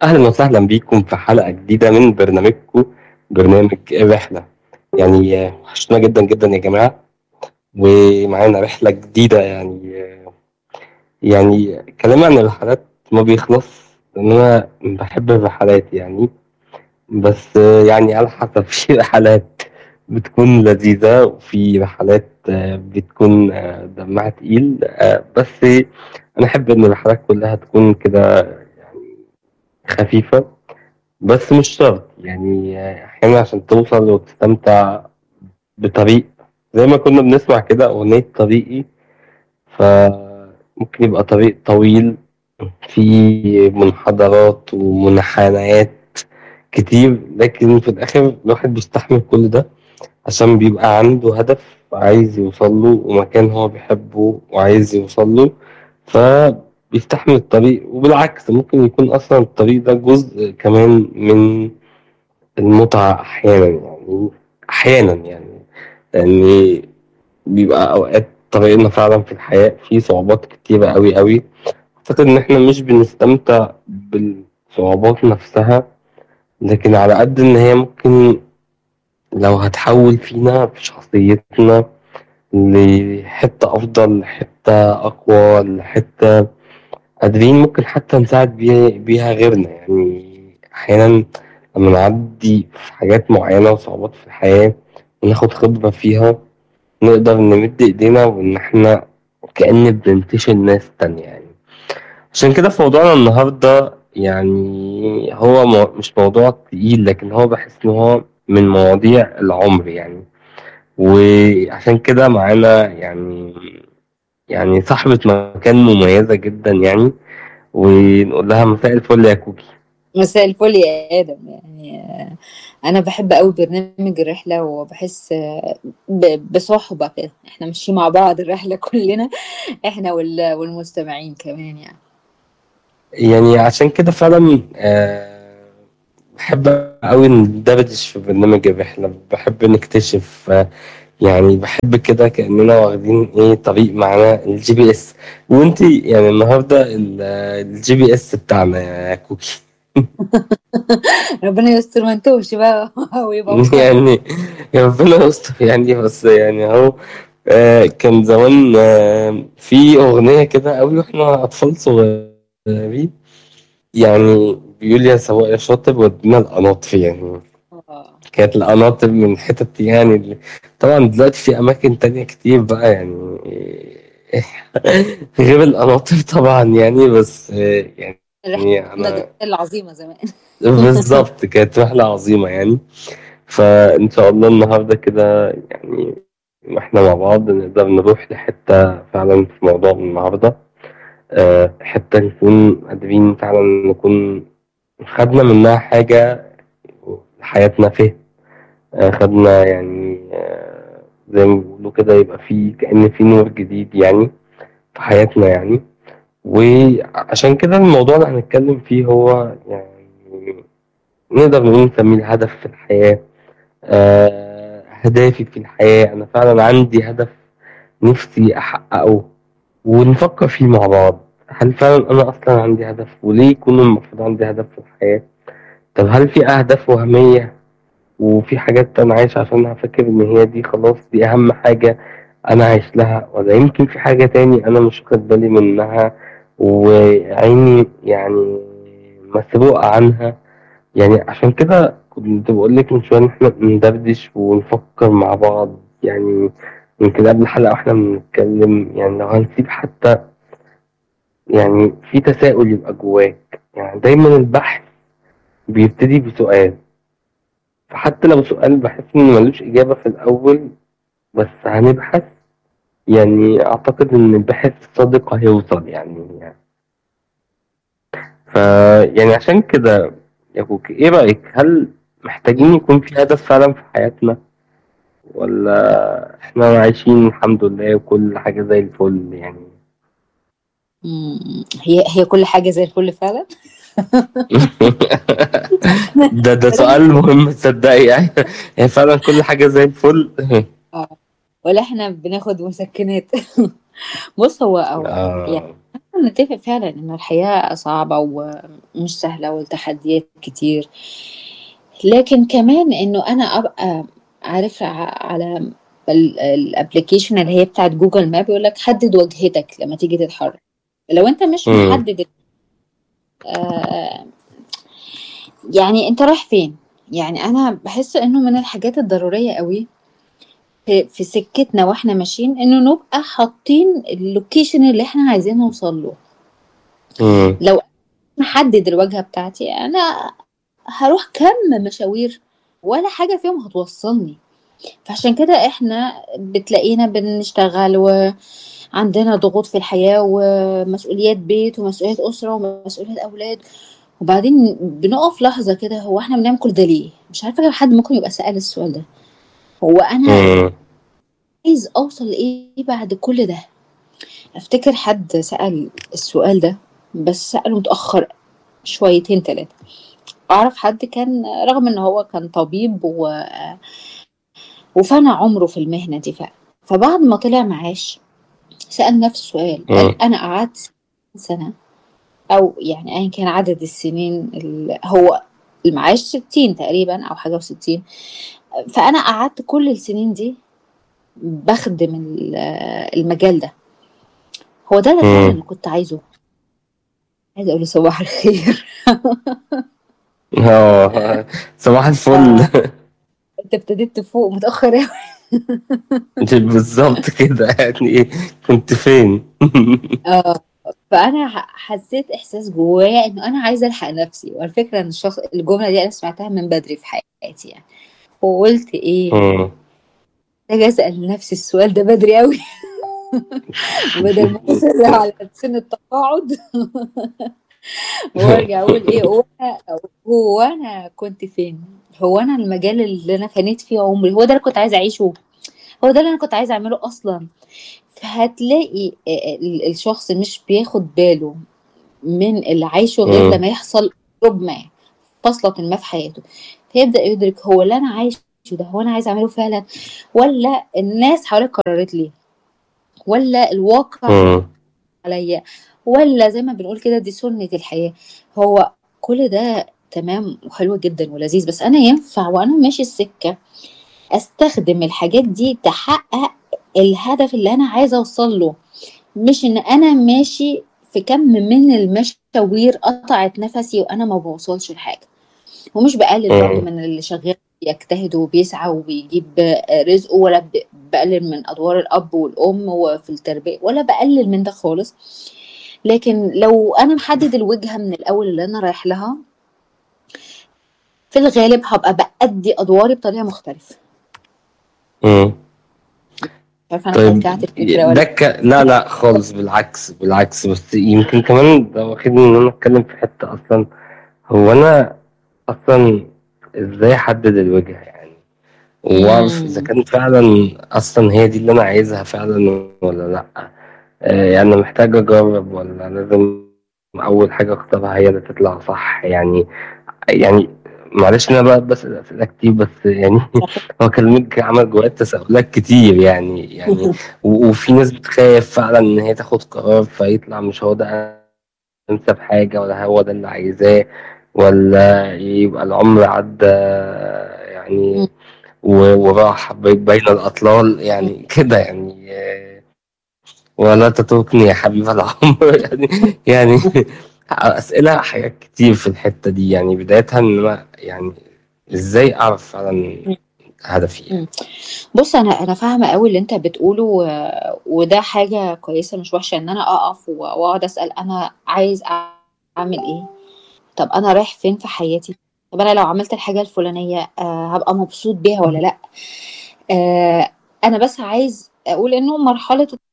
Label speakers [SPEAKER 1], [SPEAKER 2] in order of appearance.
[SPEAKER 1] أهلا وسهلا بيكم في حلقة جديدة من برنامجكم برنامج الرحلة يعني آه، وحشتونا جدا جدا يا جماعة ومعانا رحلة جديدة يعني آه، يعني كلام عن الرحلات ما بيخلص لأن أنا بحب الرحلات يعني بس آه، يعني على حسب في رحلات بتكون لذيذة وفي رحلات آه، بتكون آه، دمها تقيل آه، بس أنا أحب إن الرحلات كلها تكون كده خفيفة بس مش شرط يعني أحيانا عشان توصل وتستمتع بطريق زي ما كنا بنسمع كده أغنية طريقي فممكن يبقى طريق طويل فيه منحدرات ومنحنيات كتير لكن في الآخر الواحد بيستحمل كل ده عشان بيبقى عنده هدف عايز يوصل له ومكان هو بيحبه وعايز يوصل له فبيستحمل الطريق وبالعكس ممكن يكون أصلا الطريق ده جزء كمان من المتعة أحيانا يعني أحيانا يعني لأن بيبقى أوقات طريقنا فعلا في الحياة فيه صعوبات كتيرة أوي أوي أعتقد إن إحنا مش بنستمتع بالصعوبات نفسها لكن على قد إن هي ممكن لو هتحول فينا في شخصيتنا لحتة أفضل لحتة أقوى لحتة قادرين ممكن حتى نساعد بيها, بيها غيرنا يعني أحيانا لما نعدي في حاجات معينة وصعوبات في الحياة وناخد خبرة فيها نقدر نمد إيدينا وإن إحنا كأن بننتشل ناس تانية يعني عشان كده في موضوعنا النهاردة يعني هو مو مش موضوع تقيل لكن هو بحس إن هو من مواضيع العمر يعني وعشان كده معانا يعني يعني صاحبة مكان مميزة جدا يعني ونقول لها مساء الفل يا كوكي
[SPEAKER 2] مساء الفل يا آدم يعني آه، أنا بحب أوي برنامج الرحلة وبحس آه، ب- بصحبة كده احنا ماشيين مع بعض الرحلة كلنا احنا وال- والمستمعين كمان يعني
[SPEAKER 1] يعني عشان كده فعلا آه، بحب قوي ندردش في برنامج الرحلة بحب نكتشف آه، يعني بحب كده كأننا واخدين ايه طريق معانا الجي بي اس وانتي يعني النهارده ال- الجي بي اس بتاعنا يا كوكي
[SPEAKER 2] ربنا يستر ما نتوهش بقى ويبقى وصلنا
[SPEAKER 1] يعني يا ربنا يستر يعني بس يعني اهو آه، كان زمان آه، في أغنية كده قوي واحنا أطفال صغيرين يعني بيقول يا سواق يا شاطر ودينا القناطر يعني
[SPEAKER 2] آه.
[SPEAKER 1] كانت القناطر من حتت يعني اللي- طبعا دلوقتي في أماكن تانية كتير بقى يعني غير القناطر طبعا يعني بس آه، يعني
[SPEAKER 2] الرحلة
[SPEAKER 1] أنا
[SPEAKER 2] العظيمة زمان
[SPEAKER 1] بالظبط كانت رحلة عظيمة يعني فإن شاء الله النهاردة كده يعني واحنا مع بعض نقدر نروح لحتة فعلا في موضوع النهاردة آه، حتة نكون قادرين فعلا نكون خدنا منها حاجة لحياتنا فهم آه، خدنا يعني آه، زي ما بيقولوا كده يبقى في كأن في نور جديد يعني في حياتنا يعني وعشان كده الموضوع اللي هنتكلم فيه هو يعني نقدر نقول نسميه الهدف في الحياة آه، أهدافي في الحياة أنا فعلا عندي هدف نفسي أحققه ونفكر فيه مع بعض هل فعلا أنا أصلا عندي هدف وليه يكون المفروض عندي هدف في الحياة طب هل في أهداف وهمية وفي حاجات أنا عايش عشانها فاكر إن هي دي خلاص دي أهم حاجة أنا عايش لها ولا يمكن في حاجة تاني أنا مش واخد بالي منها وعيني يعني مسروقة عنها يعني عشان كده كنت بقول لك من شوية إن إحنا ندردش ونفكر مع بعض يعني يمكن قبل الحلقة واحنا بنتكلم يعني لو هنسيب حتى يعني في تساؤل يبقى جواك يعني دايما البحث بيبتدي بسؤال فحتى لو سؤال بحس إن ملوش إجابة في الأول بس هنبحث يعني أعتقد إن الباحث الصادق هيوصل يعني يعني ف يعني عشان كده يا كوكي إيه رأيك هل محتاجين يكون في هدف فعلا في حياتنا ولا إحنا عايشين الحمد لله وكل حاجة زي الفل يعني
[SPEAKER 2] مم. هي هي كل حاجة زي الفل فعلا
[SPEAKER 1] ده ده سؤال مهم تصدقي يعني هي فعلا كل حاجة زي الفل
[SPEAKER 2] آه. ولا احنا بناخد مسكنات بص هو هو يعني
[SPEAKER 1] آه
[SPEAKER 2] نتفق فعلا إن الحياة صعبة ومش سهلة والتحديات كتير لكن كمان إنه أنا أبقى عارف ع- على الابلكيشن اللي هي بتاعت جوجل ماب يقول لك حدد وجهتك لما تيجي تتحرك لو انت مش
[SPEAKER 1] مم.
[SPEAKER 2] محدد آه يعني انت رايح فين يعني انا بحس انه من الحاجات الضرورية قوي في, في سكتنا واحنا ماشيين انه نبقى حاطين اللوكيشن اللي احنا عايزين نوصل له
[SPEAKER 1] مم.
[SPEAKER 2] لو محدد الواجهة بتاعتي انا هروح كم مشاوير ولا حاجة فيهم هتوصلني فعشان كده احنا بتلاقينا بنشتغل وعندنا ضغوط في الحياة ومسؤوليات بيت ومسؤوليات أسرة ومسؤوليات أولاد وبعدين بنقف لحظة كده هو احنا بنعمل كل ده ليه؟ مش عارفة لو حد ممكن يبقى سأل السؤال ده هو أنا
[SPEAKER 1] مم.
[SPEAKER 2] عايز أوصل لإيه بعد كل ده؟ أفتكر حد سأل السؤال ده بس سأله متأخر شويتين تلاتة أعرف حد كان رغم إن هو كان طبيب و وفنى عمره في المهنة دي فعلا فبعد ما طلع معاش سأل نفس السؤال
[SPEAKER 1] مم.
[SPEAKER 2] قال أنا قعدت سنة أو يعني أيا كان عدد السنين ال- هو المعاش 60 تقريبا أو حاجة وستين فأنا قعدت كل السنين دي بخدم ال- المجال ده هو ده اللي فعلا
[SPEAKER 1] مم.
[SPEAKER 2] اللي كنت عايزه عايزة أقول له صباح الخير
[SPEAKER 1] اه صباح الفل
[SPEAKER 2] آه، أنت ابتديت تفوق متأخر أوي
[SPEAKER 1] بالظبط كده يعني ايه كنت فين
[SPEAKER 2] اه فانا ح- حسيت احساس جوايا انه انا عايزه الحق نفسي والفكره ان الشخص الجمله دي انا سمعتها من بدري في حياتي يعني وقلت ايه
[SPEAKER 1] مم.
[SPEAKER 2] محتاجه اسال نفسي السؤال ده بدري قوي بدل ما اصر على سن التقاعد وارجع اقول ايه هو انا هو انا كنت فين هو انا المجال اللي انا فنيت فيه عمري هو ده اللي كنت عايزه اعيشه هو ده اللي انا كنت عايزه اعمله اصلا فهتلاقي ال- الشخص مش بياخد باله من اللي عايشه غير
[SPEAKER 1] مم.
[SPEAKER 2] لما يحصل دروب ما فصلة ما في حياته فيبدأ يدرك هو اللي أنا عايشه ده هو أنا عايز أعمله فعلا ولا الناس حواليا قررت لي ولا الواقع
[SPEAKER 1] مم.
[SPEAKER 2] عليا ولا زي ما بنقول كده دي سنة الحياة هو كل ده تمام وحلو جدا ولذيذ بس أنا ينفع وأنا ماشي السكة أستخدم الحاجات دي تحقق الهدف اللي أنا عايزة أوصل له مش إن أنا ماشي في كم من المشاوير قطعت نفسي وأنا ما بوصلش لحاجة ومش بقلل برضه
[SPEAKER 1] مم.
[SPEAKER 2] من اللي شغال بيجتهد وبيسعى وبيجيب رزقه ولا ب- بقلل من أدوار الأب والأم وفي التربية ولا بقلل من ده خالص لكن لو أنا محدد الوجهة من الأول اللي أنا رايح لها في الغالب هبقى بأدي أدواري بطريقة مختلفة
[SPEAKER 1] مم.
[SPEAKER 2] مش عارفة أنا
[SPEAKER 1] طيب
[SPEAKER 2] كلكعت الفكرة ولا
[SPEAKER 1] ده ك... لا لا خالص بالعكس بالعكس بس يمكن كمان ده واخدني ان انا اتكلم في حتة اصلا هو انا اصلا ازاي احدد الوجهة يعني واعرف اذا
[SPEAKER 2] مم.
[SPEAKER 1] كان فعلا اصلا هي دي اللي انا عايزها فعلا ولا لا آه، يعني محتاج اجرب ولا لازم اول حاجة اختارها هي اللي تطلع صح يعني يعني معلش انا بقى بسأل اسئلة كتير بس يعني هو كلامك عمل جوايا تساؤلات كتير يعني يعني و- وفي ناس بتخاف فعلا ان هي تاخد قرار فيطلع مش هو ده انسب حاجة ولا هو ده اللي عايزاه ولا يبقى العمر عدى يعني
[SPEAKER 2] مم.
[SPEAKER 1] و- وراح بي- بين الأطلال يعني كده يعني آه، ولا تتركني يا حبيب العمر يعني يعني أسئلة حاجات كتير في الحتة دي يعني بدايتها إن أنا يعني إزاي أعرف فعلا هدفي يعني.
[SPEAKER 2] مم. بص انا انا فاهمه قوي اللي انت بتقوله و- وده حاجه كويسه مش وحشه ان انا اقف و- واقعد اسال انا عايز اعمل ايه طب انا رايح فين في حياتي طب انا لو عملت الحاجه الفلانيه آه هبقى مبسوط بيها ولا لا آه انا بس عايز اقول انه مرحله